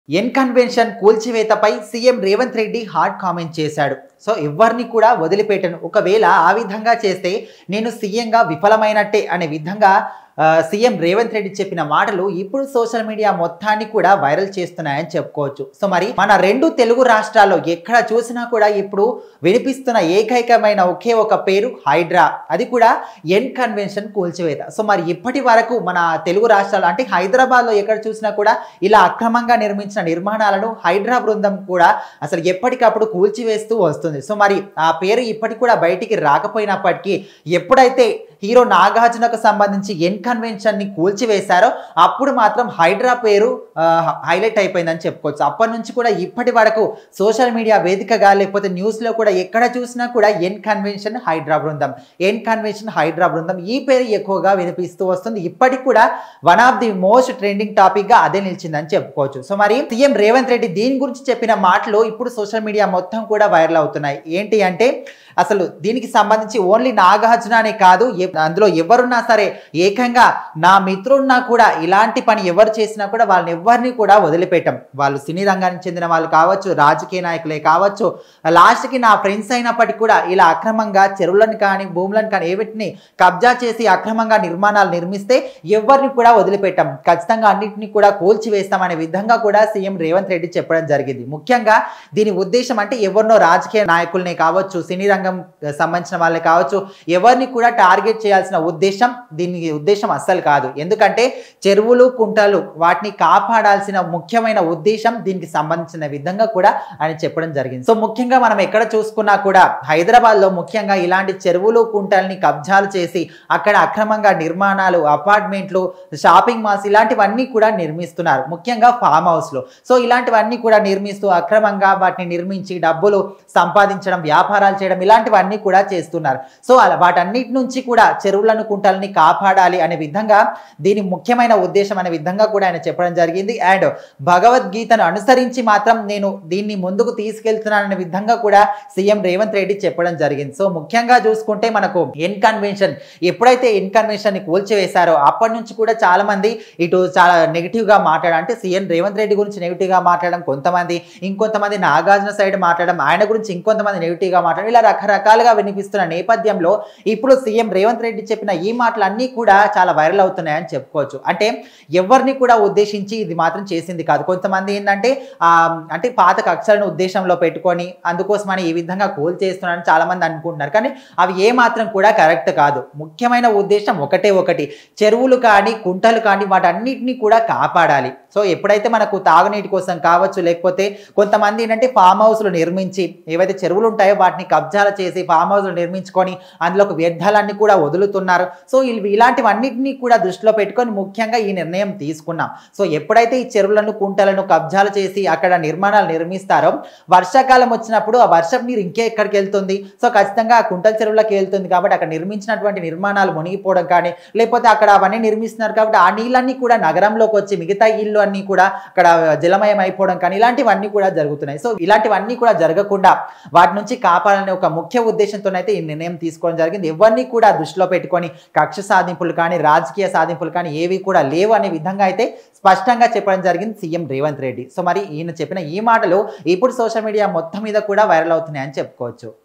ఎన్ convention కూల్చివేతపై CM Revanth Reddy hard comment చేశాడు so ఎవరిని కూడా వదిలిపెట్టను ఒకవేళ ఆ విధంగా చేస్తే నేను సీఎంగా విఫలమైనట్టే అనే విధంగా ఆ, సీఎం రేవంత్ రెడ్డి చెప్పిన మాటలు ఇప్పుడు సోషల్ మీడియా మొత్తాన్ని కూడా వైరల్ చేస్తున్నాయని చెప్పుకోవచ్చు సో మరి మన రెండు తెలుగు రాష్ట్రాల్లో ఎక్కడ చూసినా కూడా ఇప్పుడు వినిపిస్తున్న ఏకైకమైన ఒకే ఒక పేరు హైడ్రా అది కూడా ఎన్ కన్వెన్షన్ కూల్చివేత సో మరి ఇప్పటి వరకు మన తెలుగు రాష్ట్రాలు అంటే హైదరాబాద్లో ఎక్కడ చూసినా కూడా ఇలా అక్రమంగా నిర్మించిన నిర్మాణాలను హైడ్రా బృందం కూడా అసలు ఎప్పటికప్పుడు కూల్చివేస్తూ వస్తుంది సో మరి ఆ పేరు ఇప్పటికి కూడా బయటికి రాకపోయినప్పటికీ ఎప్పుడైతే హీరో నాగార్జునకు సంబంధించి ఎన్ కన్వెన్షన్ ని కూల్చివేశారో అప్పుడు మాత్రం హైడ్రా పేరు ఆ, హైలైట్ అయిపోయిందని చెప్పుకోవచ్చు అప్పటి నుంచి కూడా ఇప్పటి వరకు సోషల్ మీడియా వేదికగా లేకపోతే న్యూస్ లో కూడా ఎక్కడ చూసినా కూడా ఎన్ కన్వెన్షన్ హైడ్రా బృందం ఎన్ కన్వెన్షన్ హైడ్రా బృందం ఈ పేరు ఎక్కువగా వినిపిస్తూ వస్తుంది ఇప్పటికి కూడా one of the most trending topic గా అదే నిలిచిందని చెప్పుకోవచ్చు సో మరి సీఎం రేవంత్ రెడ్డి దీని గురించి చెప్పిన మాటలు ఇప్పుడు సోషల్ మీడియా మొత్తం కూడా వైరల్ అవుతున్నాయి ఏంటి అంటే అసలు దీనికి సంబంధించి ఓన్లీ నాగార్జున అనే కాదు ఎ- అందులో ఎవరున్నా సరే ఏకంగా నా మిత్రున్నా కూడా ఇలాంటి పని ఎవరు చేసినా కూడా వాళ్ళని ఎవరిని కూడా వదిలిపెట్టం వాళ్ళు సినీ రంగానికి చెందిన వాళ్ళు కావచ్చు రాజకీయ నాయకులే కావచ్చు లాస్ట్కి నా ఫ్రెండ్స్ అయినప్పటికీ కూడా ఇలా అక్రమంగా చెరువులను కానీ భూములను కానీ ఏవిటిని కబ్జా చేసి అక్రమంగా నిర్మాణాలు నిర్మిస్తే ఎవరిని కూడా వదిలిపెట్టాం ఖచ్చితంగా అన్నింటినీ కూడా కూల్చివేస్తామనే విధంగా కూడా సీఎం రేవంత్ రెడ్డి చెప్పడం జరిగింది ముఖ్యంగా దీని ఉద్దేశం అంటే ఎవరినో రాజకీయ నాయకుల్ని కావచ్చు సినీ రంగం సంబంధించిన వాళ్ళని కావచ్చు ఎవరిని కూడా టార్గెట్ చేయాల్సిన ఉద్దేశం దీని ఉద్దేశం అస్సలు కాదు ఎందుకంటే చెరువులు కుంటలు వాటిని కాపాడాల్సిన ముఖ్యమైన ఉద్దేశం దీనికి సంబంధించిన విధంగా కూడా ఆయన చెప్పడం జరిగింది సో ముఖ్యంగా మనం ఎక్కడ చూసుకున్నా కూడా హైదరాబాద్ లో ముఖ్యంగా ఇలాంటి చెరువులు కుంటల్ని కబ్జాలు చేసి అక్కడ అక్రమంగా నిర్మాణాలు అపార్ట్మెంట్లు షాపింగ్ మాల్స్ ఇలాంటివన్నీ కూడా నిర్మిస్తున్నారు ముఖ్యంగా ఫామ్ హౌస్ లో సో ఇలాంటివన్నీ కూడా నిర్మిస్తూ అక్రమంగా వాటిని నిర్మించి డబ్బులు సంపాదించడం వ్యాపారాలు చేయడం ఇలాంటివన్నీ కూడా చేస్తున్నారు సో అలా వాటన్నిటి నుంచి కూడా చెరువులను కుంటలని కాపాడాలి అనే విధంగా దీని ముఖ్యమైన ఉద్దేశం అనే విధంగా కూడా ఆయన చెప్పడం జరిగింది అండ్ భగవద్గీతను అనుసరించి మాత్రం నేను దీన్ని ముందుకు తీసుకెళ్తున్నాననే విధంగా కూడా సీఎం రేవంత్ రెడ్డి చెప్పడం జరిగింది సో ముఖ్యంగా చూసుకుంటే మనకు ఎన్ కన్వెన్షన్ ఎప్పుడైతే ఎన్ కన్వెన్షన్ ని కూల్చివేశారో అప్పటి నుంచి కూడా చాలా మంది ఇటు చాలా నెగిటివ్ గా మాట్లాడడం అంటే సీఎం రేవంత్ రెడ్డి గురించి నెగిటివ్ గా మాట్లాడడం కొంతమంది ఇంకొంతమంది నాగార్జున సైడ్ మాట్లాడడం ఆయన గురించి ఇంకొంతమంది నెగిటివ్ గా మాట్లాడడం ఇలా రకరకాలుగా వినిపిస్తున్న నేపథ్యంలో ఇప్పుడు సీఎం రేవంత్ రెడ్డి చెప్పిన ఈ మాటలు అన్నీ కూడా చాలా వైరల్ అవుతున్నాయని చెప్పుకోవచ్చు అంటే ఎవరిని కూడా ఉద్దేశించి ఇది మాత్రం చేసింది కాదు కొంతమంది ఏంటంటే ఆ, అంటే పాత కక్షలను ఉద్దేశంలో పెట్టుకొని అందుకోసమని ఈ విధంగా కోల్ చేస్తున్నారని చాలా మంది అనుకుంటున్నారు కానీ అవి ఏ మాత్రం కూడా కరెక్ట్ కాదు ముఖ్యమైన ఉద్దేశం ఒకటే ఒకటి చెరువులు కానీ కుంటలు కానీ వాటన్నిటిని కూడా కాపాడాలి సో ఎప్పుడైతే మనకు తాగునీటి కోసం కావచ్చు లేకపోతే కొంతమంది ఏంటంటే ఫామ్ హౌస్లు నిర్మించి ఏవైతే చెరువులు ఉంటాయో వాటిని కబ్జాలు చేసి ఫామ్ హౌస్లు నిర్మించుకొని అందులోకి వ్యర్థాలన్నీ కూడా వదులుతున్నారు సో ఇల్- ఇలాంటివన్నిటిని కూడా దృష్టిలో పెట్టుకొని ముఖ్యంగా ఈ నిర్ణయం తీసుకున్నాం సో ఎప్పుడైతే ఈ చెరువులను కుంటలను కబ్జాలు చేసి అక్కడ నిర్మాణాలు నిర్మిస్తారో వర్షాకాలం వచ్చినప్పుడు ఆ వర్షం నీరు ఇంకే ఎక్కడికి వెళ్తుంది సో ఖచ్చితంగా ఆ కుంటల చెరువులకు వెళ్తుంది కాబట్టి అక్కడ నిర్మించినటువంటి నిర్మాణాలు మునిగిపోవడం కానీ లేకపోతే అక్కడ అవన్నీ నిర్మిస్తున్నారు కాబట్టి ఆ నీళ్ళన్నీ కూడా నగరంలోకి వచ్చి మిగతా ఇల్లు అన్నీ కూడా అక్కడ జలమయం అయిపోవడం కానీ ఇలాంటివన్నీ కూడా జరుగుతున్నాయి సో ఇలాంటివన్నీ కూడా జరగకుండా వాటి నుంచి కాపాడాలనే ఒక ముఖ్య ఉద్దేశంతోనైతే ఈ నిర్ణయం తీసుకోవడం జరిగింది ఎవరిని కూడా దృష్టిలో పెట్టుకొని కక్ష సాధింపులు కానీ రాజకీయ సాధింపులు కానీ ఏవి కూడా లేవు అనే విధంగా అయితే స్పష్టంగా చెప్పడం జరిగింది సీఎం రేవంత్ రెడ్డి సో మరి ఈయన చెప్పిన ఈ మాటలు ఇప్పుడు సోషల్ మీడియా మొత్తం మీద కూడా వైరల్ అవుతున్నాయని చెప్పుకోవచ్చు